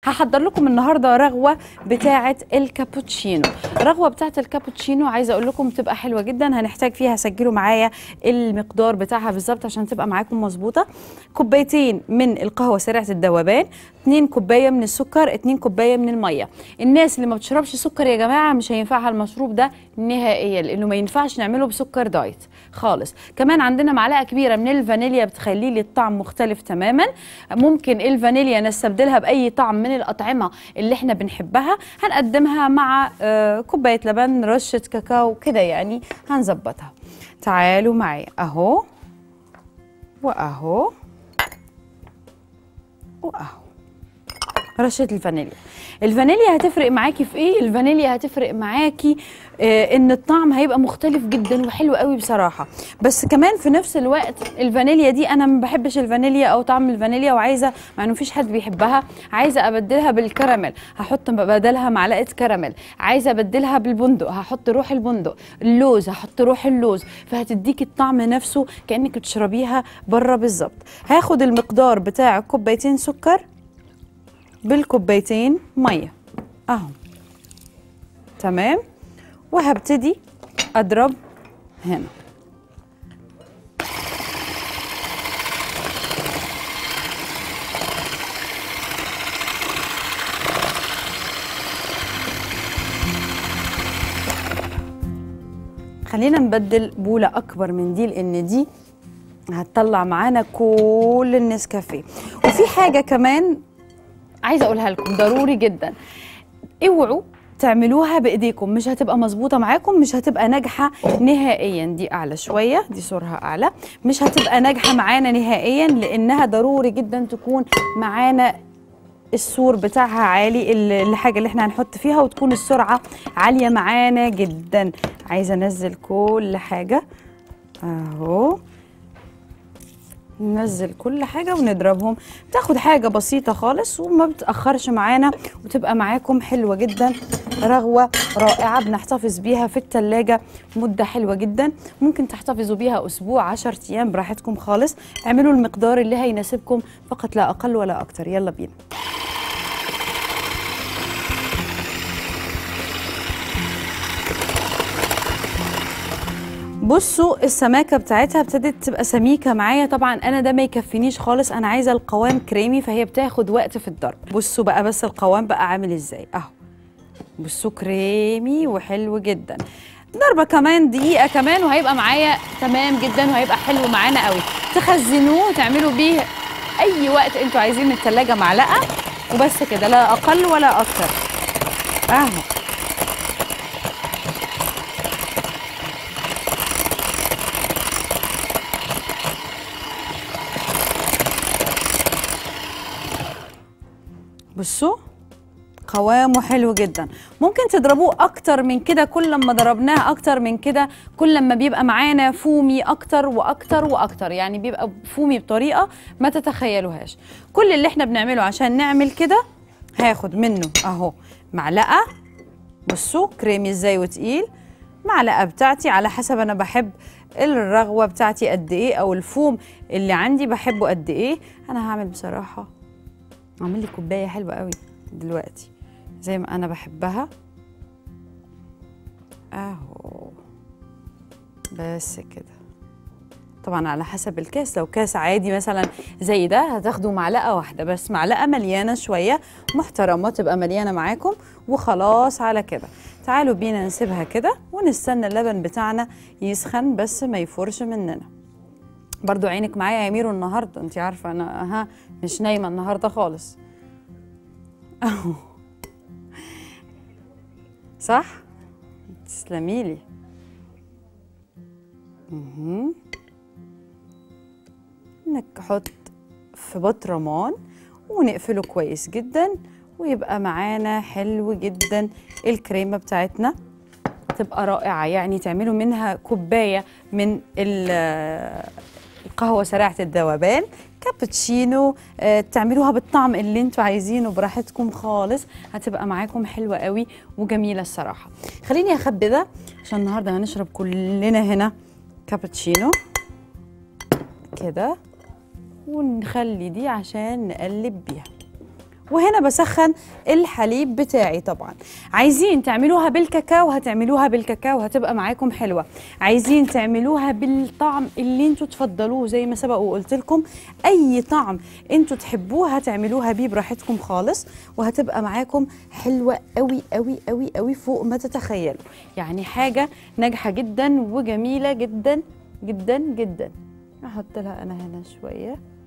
هحضر لكم النهارده رغوه بتاعه الكابوتشينو رغوه بتاعه الكابوتشينو عايزه اقول لكم تبقى حلوه جدا هنحتاج فيها سجلوا معايا المقدار بتاعها بالظبط عشان تبقى معاكم مظبوطه كوبايتين من القهوه سريعه الذوبان 2 كوبايه من السكر 2 كوبايه من الميه الناس اللي ما بتشربش سكر يا جماعه مش هينفعها المشروب ده نهائيا لانه ما ينفعش نعمله بسكر دايت خالص كمان عندنا معلقه كبيره من الفانيليا بتخلي لي الطعم مختلف تماما ممكن الفانيليا نستبدلها باي طعم من الاطعمه اللي احنا بنحبها هنقدمها مع آه، كوبايه لبن رشه كاكاو كده يعني هنظبطها تعالوا معايا اهو واهو واهو رشه الفانيليا الفانيليا هتفرق معاكي في ايه الفانيليا هتفرق معاكي آه ان الطعم هيبقى مختلف جدا وحلو قوي بصراحه بس كمان في نفس الوقت الفانيليا دي انا ما بحبش الفانيليا او طعم الفانيليا وعايزه مع انه مفيش حد بيحبها عايزه ابدلها بالكراميل هحط بدلها معلقه كراميل عايزه ابدلها بالبندق هحط روح البندق اللوز هحط روح اللوز فهتديكي الطعم نفسه كانك بتشربيها بره بالظبط هاخد المقدار بتاع كوبايتين سكر بالكوبايتين ميه اهو تمام وهبتدي اضرب هنا خلينا نبدل بولة أكبر من دي لأن دي هتطلع معانا كل النسكافيه وفي حاجة كمان عايزه اقولها لكم ضروري جدا اوعوا تعملوها بايديكم مش هتبقى مظبوطه معاكم مش هتبقى ناجحه نهائيا دي اعلى شويه دي صورها اعلى مش هتبقى ناجحه معانا نهائيا لانها ضروري جدا تكون معانا السور بتاعها عالي ال- الحاجه اللي احنا هنحط فيها وتكون السرعه عاليه معانا جدا عايزه انزل كل حاجه اهو ننزل كل حاجة ونضربهم تاخد حاجة بسيطة خالص وما بتأخرش معانا وتبقى معاكم حلوة جدا رغوة رائعة بنحتفظ بيها في التلاجة مدة حلوة جدا ممكن تحتفظوا بيها أسبوع عشر أيام براحتكم خالص اعملوا المقدار اللي هيناسبكم فقط لا أقل ولا أكتر يلا بينا بصوا السماكه بتاعتها ابتدت تبقى سميكه معايا طبعا انا ده ما يكفينيش خالص انا عايزه القوام كريمي فهي بتاخد وقت في الضرب بصوا بقى بس القوام بقى عامل ازاي اهو بصوا كريمي وحلو جدا ضربه كمان دقيقه كمان وهيبقى معايا تمام جدا وهيبقى حلو معانا قوي تخزنوه وتعملوا بيه اي وقت انتوا عايزين من التلاجة معلقه وبس كده لا اقل ولا اكتر اهو بصوا قوامه حلو جدا ممكن تضربوه اكتر من كده كل ما ضربناه اكتر من كده كل ما بيبقى معانا فومي اكتر واكتر واكتر يعني بيبقى فومي بطريقه ما تتخيلوهاش كل اللي احنا بنعمله عشان نعمل كده هاخد منه اهو معلقه بصوا كريمي ازاي وتقيل معلقه بتاعتي على حسب انا بحب الرغوه بتاعتي قد ايه او الفوم اللي عندي بحبه قد ايه انا هعمل بصراحه اعمل لي كوبايه حلوه قوي دلوقتي زي ما انا بحبها اهو بس كده طبعا على حسب الكاس لو كاس عادي مثلا زي ده هتاخدوا معلقه واحده بس معلقه مليانه شويه محترمه تبقى مليانه معاكم وخلاص على كده تعالوا بينا نسيبها كده ونستنى اللبن بتاعنا يسخن بس ما يفورش مننا برضو عينك معايا يا ميرو النهارده انت عارفه انا ها مش نايمه النهارده خالص اهو صح تسلمي لي مهم. نحط في بطرمان ونقفله كويس جدا ويبقى معانا حلو جدا الكريمه بتاعتنا تبقى رائعه يعني تعملوا منها كوبايه من ال- القهوه سريعه الذوبان كابتشينو آه، تعملوها بالطعم اللي انتوا عايزينه براحتكم خالص هتبقى معاكم حلوه قوي وجميله الصراحه خليني اخبي ده عشان النهارده هنشرب كلنا هنا كابتشينو كده ونخلي دي عشان نقلب بيها وهنا بسخن الحليب بتاعي طبعا عايزين تعملوها بالكاكاو هتعملوها بالكاكاو هتبقى معاكم حلوه عايزين تعملوها بالطعم اللي انتوا تفضلوه زي ما سبق وقلت لكم اي طعم انتوا تحبوه هتعملوها بيه براحتكم خالص وهتبقى معاكم حلوه قوي قوي قوي قوي فوق ما تتخيلوا يعني حاجه ناجحه جدا وجميله جدا جدا جدا احط لها انا هنا شويه